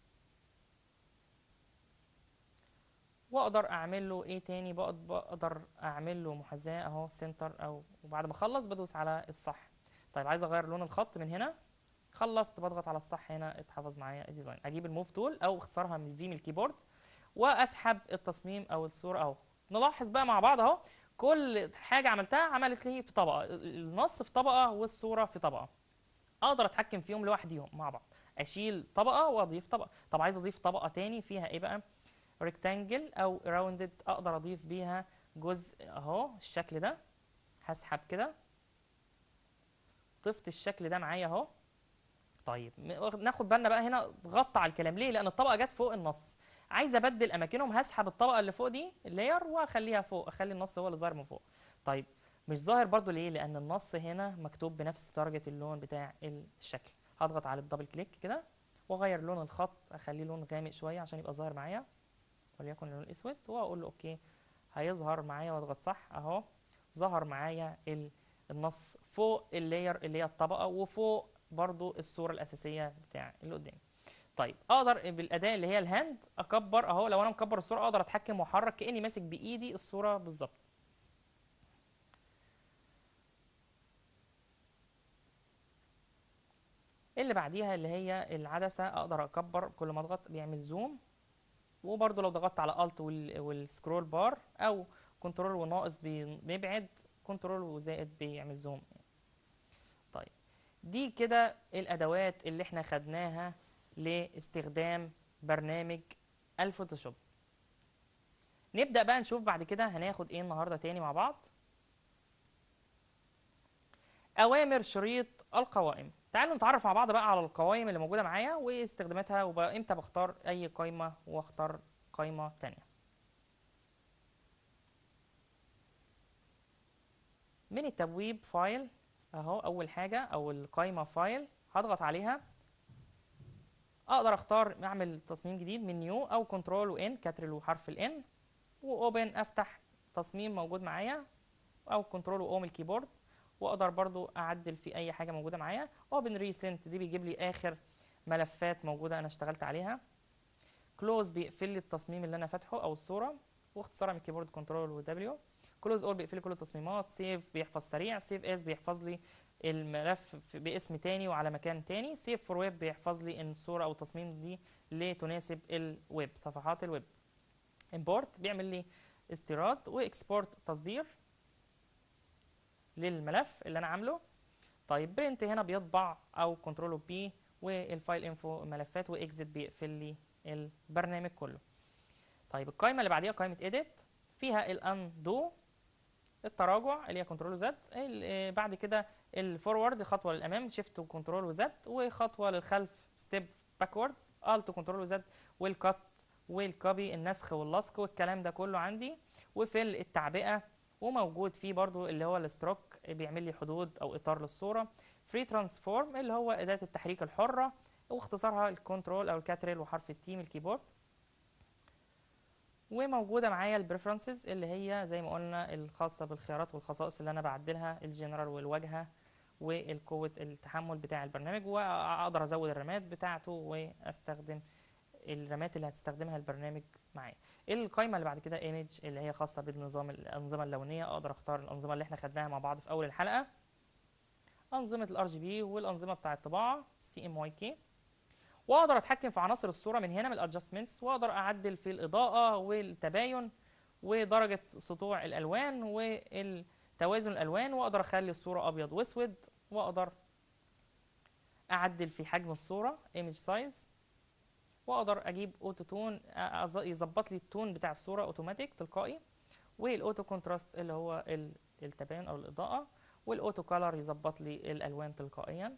واقدر اعمل له ايه تاني بقد- بقدر اعمل له محاذاه اهو سنتر او وبعد ما اخلص بدوس على الصح طيب عايز اغير لون الخط من هنا خلصت بضغط على الصح هنا اتحفظ معايا الديزاين اجيب الموف تول او اختصارها من في من الكيبورد واسحب التصميم او الصوره اهو نلاحظ بقى مع بعض اهو كل حاجه عملتها عملت لي في طبقه النص في طبقه والصوره في طبقه اقدر اتحكم فيهم لوحديهم مع بعض اشيل طبقه واضيف طبقه طب عايز اضيف طبقه تاني فيها ايه بقى ريكتانجل او راوندد اقدر اضيف بيها جزء اهو الشكل ده هسحب كده ضفت الشكل ده معايا اهو طيب م- ناخد بالنا بقى هنا غطى على الكلام ليه لان الطبقه جت فوق النص عايز ابدل اماكنهم هسحب الطبقه اللي فوق دي اللاير واخليها فوق اخلي النص هو اللي ظاهر من فوق طيب مش ظاهر برضو ليه لان النص هنا مكتوب بنفس درجه اللون بتاع الشكل هضغط على الدبل كليك كده واغير لون الخط اخليه لون غامق شويه عشان يبقى ظاهر معايا وليكن اللون الاسود واقول له اوكي هيظهر معايا واضغط صح اهو ظهر معايا ال- النص فوق اللاير اللي هي الطبقه وفوق برضو الصوره الاساسيه بتاع اللي قدامي طيب اقدر بالاداه اللي هي الهاند اكبر اهو لو انا مكبر الصوره اقدر اتحكم واحرك كاني ماسك بايدي الصوره بالظبط اللي بعديها اللي هي العدسه اقدر اكبر كل ما اضغط بيعمل زوم وبرضه لو ضغطت على الت والسكرول بار او كنترول وناقص بي- بيبعد كنترول وزائد بيعمل زوم طيب دي كده الادوات اللي احنا خدناها لاستخدام برنامج الفوتوشوب نبدأ بقى نشوف بعد كده هناخد ايه النهارده تاني مع بعض اوامر شريط القوائم تعالوا نتعرف مع بعض بقى على القوائم اللي موجوده معايا واستخداماتها وامتى بختار اي قائمه واختار قائمه تانية من التبويب فايل اهو اول حاجه او القائمه فايل هضغط عليها اقدر اختار اعمل تصميم جديد من نيو او كنترول وان كاترل وحرف الان واوبن افتح تصميم موجود معايا او كنترول واو من الكيبورد واقدر برضو اعدل في اي حاجه موجوده معايا اوبن ريسنت دي بيجيب لي اخر ملفات موجوده انا اشتغلت عليها كلوز بيقفل لي التصميم اللي انا فاتحه او الصوره واختصارها من الكيبورد كنترول ودبليو كلوز اول بيقفل لي كل التصميمات سيف بيحفظ سريع سيف اس بيحفظ لي الملف في- باسم تاني وعلى مكان تاني سيف فور ويب بيحفظ لي ان الصوره او التصميم دي لتناسب الويب صفحات الويب امبورت بيعمل لي استيراد واكسبورت تصدير للملف اللي انا عامله طيب برنت هنا بيطبع او كنترول بي والفايل انفو ملفات واكزit بيقفل لي البرنامج كله طيب القائمه اللي بعديها قائمه اديت فيها الاندو التراجع اللي هي كنترول زد بعد كده الفورورد خطوه للامام شيفت وكنترول وزد وخطوه للخلف ستيب باكورد الت وكنترول وزد والكت والكوبي النسخ واللصق والكلام ده كله عندي وفيل التعبئه وموجود فيه برضو اللي هو الستروك بيعمل لي حدود او اطار للصوره فري ترانسفورم اللي هو اداه التحريك الحره واختصارها الكنترول او الكاتريل وحرف التي من الكيبورد وموجوده معايا البريفرنسز اللي هي زي ما قلنا الخاصه بالخيارات والخصائص اللي انا بعدلها الجنرال والواجهه والقوه التحمل بتاع البرنامج واقدر ازود الرامات بتاعته واستخدم الرامات اللي هتستخدمها البرنامج معايا القائمه اللي بعد كده ايمج اللي هي خاصه بالنظام الانظمه اللونيه اقدر اختار الانظمه اللي احنا خدناها مع بعض في اول الحلقه انظمه الار جي بي والانظمه بتاع الطباعه سي ام واي كي واقدر اتحكم في عناصر الصوره من هنا من الادجستمنتس واقدر اعدل في الاضاءه والتباين ودرجه سطوع الالوان والتوازن الالوان واقدر اخلي الصوره ابيض واسود واقدر اعدل في حجم الصوره image size واقدر اجيب اوتو تون أز- يظبط لي التون بتاع الصوره اوتوماتيك تلقائي والاوتو كونتراست اللي هو ال- التباين او الاضاءه والاوتو كولر يظبط لي الالوان تلقائيا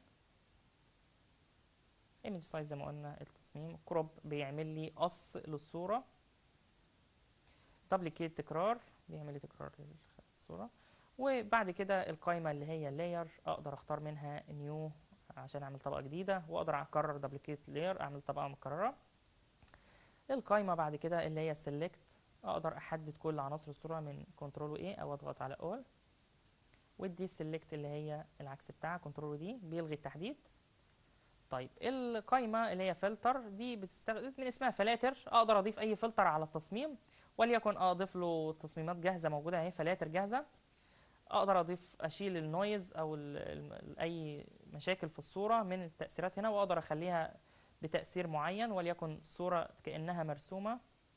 ايمج سايز زي ما قلنا التصميم كروب بيعمل لي قص للصوره دبليكيت تكرار بيعمل لي تكرار للصوره وبعد كده القائمه اللي هي لاير اقدر اختار منها نيو عشان اعمل طبقه جديده واقدر اكرر دبليكيت لاير اعمل طبقه مكرره القائمه بعد كده اللي هي سيلكت اقدر احدد كل عناصر الصوره من كنترول ايه او اضغط على اول ودي سيلكت اللي هي العكس بتاعها كنترول دي بيلغي التحديد طيب القائمه اللي هي فلتر دي بتستخدم من اسمها فلاتر اقدر اضيف اي فلتر على التصميم وليكن اضيف له تصميمات جاهزه موجوده اهي فلاتر جاهزه اقدر اضيف اشيل النويز او ال ال اي مشاكل في الصوره من التاثيرات هنا واقدر اخليها بتاثير معين وليكن الصوره كانها مرسومه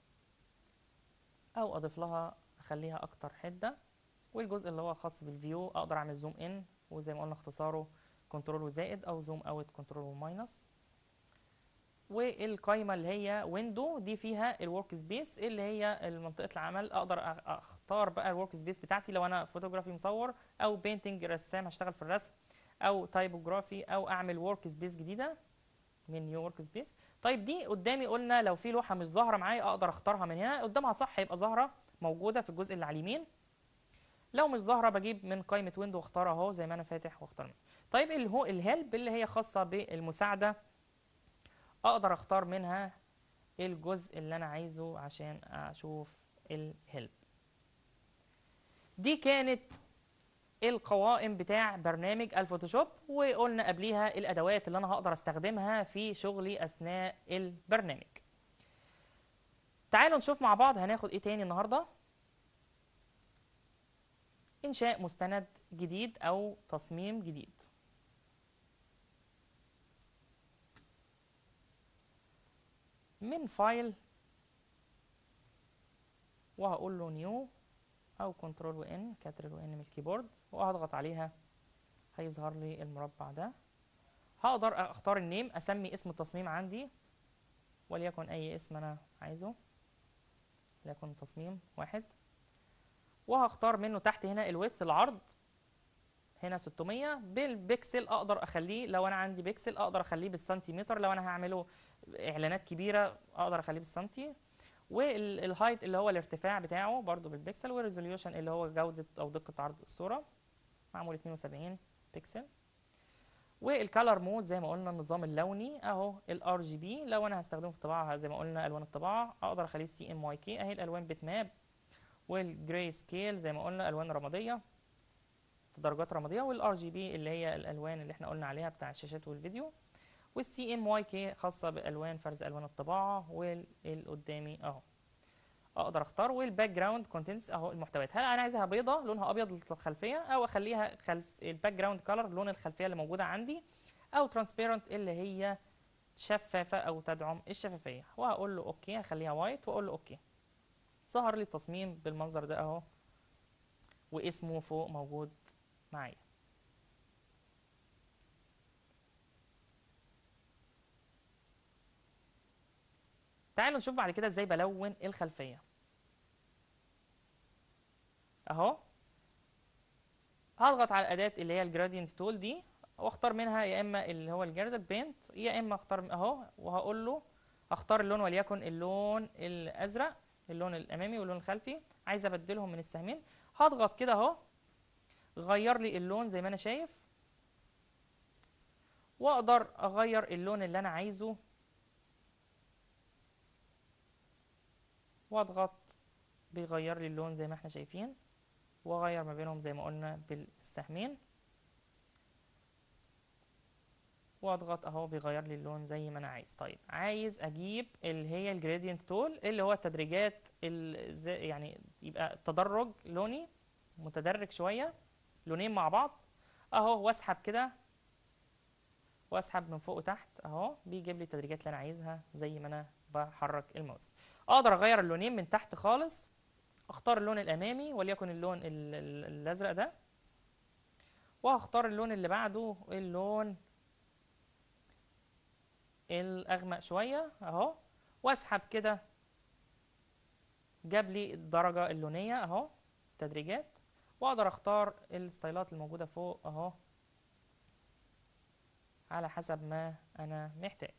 او اضيف لها اخليها اكتر حده والجزء اللي هو خاص بالفيو اقدر اعمل زوم ان وزي ما قلنا اختصاره كنترول وزائد او زوم اوت كنترول وماينس والقائمه اللي هي ويندو دي فيها الورك سبيس اللي هي منطقه العمل اقدر أ- اختار بقى الورك سبيس بتاعتي لو انا فوتوغرافي مصور او بينتنج رسام هشتغل في الرسم او تايبوجرافي او اعمل ورك سبيس جديده من نيو ورك سبيس طيب دي قدامي قلنا لو في لوحه مش ظاهره معايا اقدر اختارها من هنا قدامها صح يبقى ظاهره موجوده في الجزء اللي على اليمين لو مش ظاهره بجيب من قائمه ويندو واختارها اهو زي ما انا فاتح واختار منها. طيب اللي هو الهيلب اللي هي خاصه بالمساعده اقدر اختار منها الجزء اللي انا عايزه عشان اشوف الهيلب دي كانت القوائم بتاع برنامج الفوتوشوب وقلنا قبليها الادوات اللي انا هقدر استخدمها في شغلي اثناء البرنامج تعالوا نشوف مع بعض هناخد ايه تاني النهارده انشاء مستند جديد او تصميم جديد من فايل وهقول له نيو او كنترول وان كاترل وان من الكيبورد وهضغط عليها هيظهر لي المربع ده هقدر اختار النيم اسمي اسم التصميم عندي وليكن اي اسم انا عايزه وليكن تصميم واحد وهختار منه تحت هنا الويدث العرض هنا 600 بالبكسل اقدر اخليه لو انا عندي بكسل اقدر اخليه بالسنتيمتر لو انا هعمله اعلانات كبيره اقدر اخليه بالسنتي والهايت اللي هو الارتفاع بتاعه برضو بالبكسل والريزوليوشن اللي هو جوده او دقه عرض الصوره معمول 72 بكسل والكالر مود زي ما قلنا النظام اللوني اهو الار جي بي لو انا هستخدمه في طباعه زي ما قلنا الوان الطباعه اقدر اخليه سي ام واي كي اهي الالوان بيت ماب والجراي سكيل زي ما قلنا الوان رماديه درجات رماديه والار جي بي اللي هي الالوان اللي احنا قلنا عليها بتاع الشاشات والفيديو والسي ام واي كي خاصه بالوان فرز الوان الطباعه والقدامي اهو اقدر اختار والباك جراوند كونتنتس اهو المحتويات هل انا عايزها بيضه لونها ابيض للخلفيه او اخليها خلف الباك جراوند كلر لون الخلفيه اللي موجوده عندي او ترانسبيرنت اللي هي شفافه او تدعم الشفافيه وهقول له اوكي هخليها وايت واقول له اوكي ظهر لي التصميم بالمنظر ده اهو واسمه فوق موجود معايا تعالوا نشوف بعد كده ازاي بلون الخلفيه اهو هضغط على الاداه اللي هي الجرادينت تول دي واختار منها يا اما اللي هو الجردل بينت يا اما اختار اهو وهقول له اختار اللون وليكن اللون الازرق اللون الامامي واللون الخلفي عايز ابدلهم من السهمين هضغط كده اهو غير لي اللون زي ما انا شايف واقدر اغير اللون اللي انا عايزه واضغط بيغير لي اللون زي ما احنا شايفين واغير ما بينهم زي ما قلنا بالسهمين واضغط اهو بيغير لي اللون زي ما انا عايز طيب عايز اجيب اللي هي الجريدينت تول اللي هو التدريجات ال- يعني يبقى تدرج لوني متدرج شويه لونين مع بعض اهو واسحب كده واسحب من فوق وتحت اهو بيجيب لي التدريجات اللي انا عايزها زي ما انا بحرك الماوس اقدر اغير اللونين من تحت خالص اختار اللون الامامي وليكن اللون ال- ال- الازرق ده وهختار اللون اللي بعده اللون الاغمق شويه اهو واسحب كده جاب لي الدرجه اللونيه اهو تدريجات واقدر اختار الستايلات الموجوده فوق اهو على حسب ما انا محتاج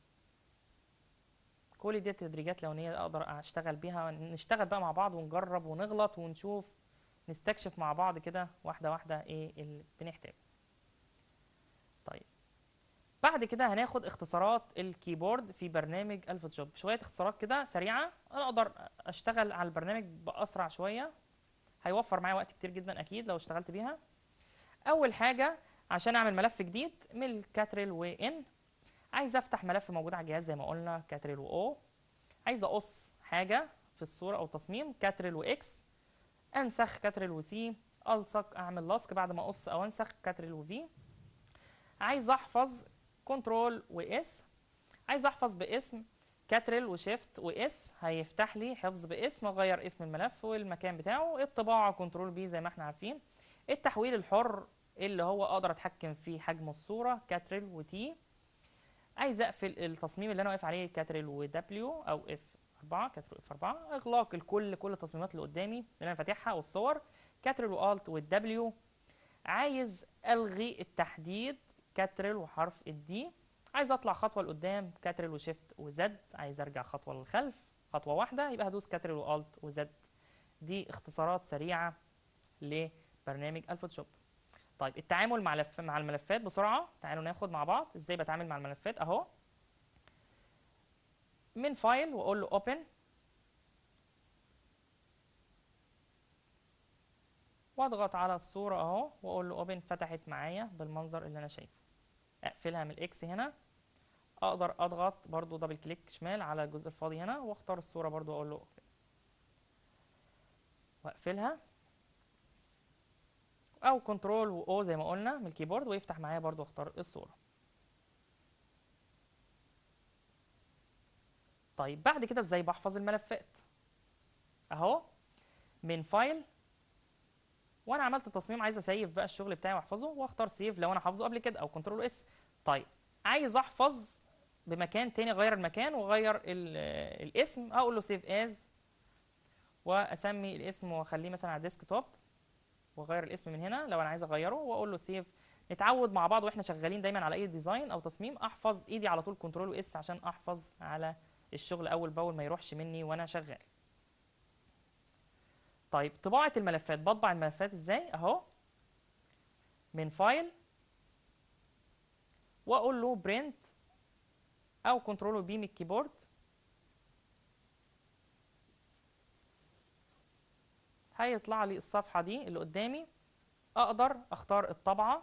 كل دي تدريجات لونيه اقدر اشتغل بيها نشتغل بقى مع بعض ونجرب ونغلط ونشوف نستكشف مع بعض كده واحده واحده ايه اللي بنحتاجه طيب بعد كده هناخد اختصارات الكيبورد في برنامج الفوتوشوب شويه اختصارات كده سريعه انا اقدر اشتغل على البرنامج باسرع شويه هيوفر معايا وقت كتير جدا اكيد لو اشتغلت بيها اول حاجه عشان اعمل ملف جديد من الكاتريل وان عايز افتح ملف موجود على الجهاز زي ما قلنا كاتريل واو عايز اقص حاجه في الصوره او تصميم كاتريل واكس انسخ كاتريل وسي الصق اعمل لصق بعد ما اقص او انسخ كاتريل وفي عايز احفظ كنترول واس عايز احفظ باسم كاتريل وشيفت واس هيفتح لي حفظ باسم اغير اسم الملف والمكان بتاعه الطباعه كنترول بي زي ما احنا عارفين التحويل الحر اللي هو اقدر اتحكم في حجم الصوره كاتريل وتي عايز اقفل التصميم اللي انا واقف عليه كاتريل ودبليو او اف 4 كاتريل اف 4 اغلاق الكل كل التصميمات اللي قدامي اللي انا فاتحها والصور كاتريل والت والدبليو عايز الغي التحديد كاتريل وحرف الدي عايز اطلع خطوه لقدام كاتريل وشيفت وزد عايز ارجع خطوه للخلف خطوه واحده يبقى هدوس كاتريل والت وزد دي اختصارات سريعه لبرنامج الفوتوشوب طيب التعامل مع لف مع الملفات بسرعه تعالوا ناخد مع بعض ازاي بتعامل مع الملفات اهو من فايل واقول له اوبن واضغط على الصوره اهو واقول له اوبن فتحت معايا بالمنظر اللي انا شايفه اقفلها من الاكس هنا اقدر اضغط برضو دبل كليك شمال على الجزء الفاضي هنا واختار الصوره برضو واقول له اوبن واقفلها او كنترول واو زي ما قلنا من الكيبورد ويفتح معايا برضو اختار الصوره طيب بعد كده ازاي بحفظ الملفات اهو من فايل وانا عملت تصميم عايز اسيف بقى الشغل بتاعي واحفظه واختار سيف لو انا حافظه قبل كده او كنترول اس طيب عايز احفظ بمكان تاني اغير المكان واغير الاسم اقول له سيف از واسمي الاسم واخليه مثلا على ديسك توب واغير الاسم من هنا لو انا عايز اغيره واقول له سيف نتعود مع بعض واحنا شغالين دايما على اي ديزاين او تصميم احفظ ايدي على طول كنترول واس عشان احفظ على الشغل اول باول ما يروحش مني وانا شغال طيب طباعة الملفات بطبع الملفات ازاي اهو من فايل واقول له برنت او كنترول بي من الكيبورد هيطلع لي الصفحة دي اللي قدامي اقدر اختار الطبعة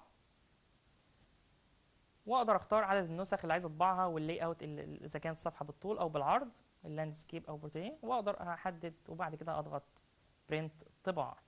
واقدر اختار عدد النسخ اللي عايز اطبعها واللاي اوت اذا كانت الصفحة بالطول او بالعرض اللاندسكيب او بورتريه واقدر احدد وبعد كده اضغط برنت طباعة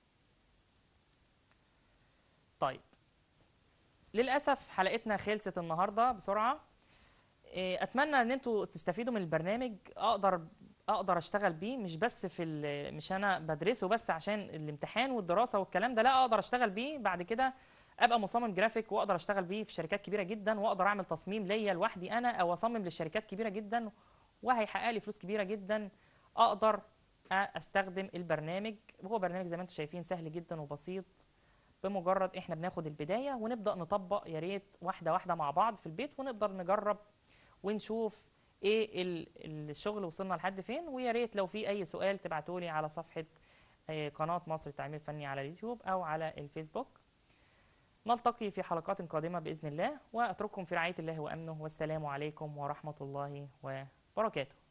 طيب للأسف حلقتنا خلصت النهاردة بسرعة أتمنى إن أنتوا تستفيدوا من البرنامج أقدر أقدر أشتغل بيه مش بس في مش أنا بدرسه بس عشان الامتحان والدراسة والكلام ده لا أقدر أشتغل بيه بعد كده ابقى مصمم جرافيك واقدر اشتغل بيه في شركات كبيره جدا واقدر اعمل تصميم ليا لوحدي انا او اصمم للشركات كبيره جدا وهيحقق لي فلوس كبيره جدا اقدر استخدم البرنامج وهو برنامج زي ما انتم شايفين سهل جدا وبسيط بمجرد احنا بناخد البدايه ونبدا نطبق يا ريت واحده واحده مع بعض في البيت ونقدر نجرب ونشوف ايه الشغل وصلنا لحد فين ويا ريت لو في اي سؤال تبعتولي على صفحه قناه مصر التعليم الفني على اليوتيوب او على الفيسبوك نلتقي في حلقات قادمه باذن الله واترككم في رعايه الله وامنه والسلام عليكم ورحمه الله وبركاته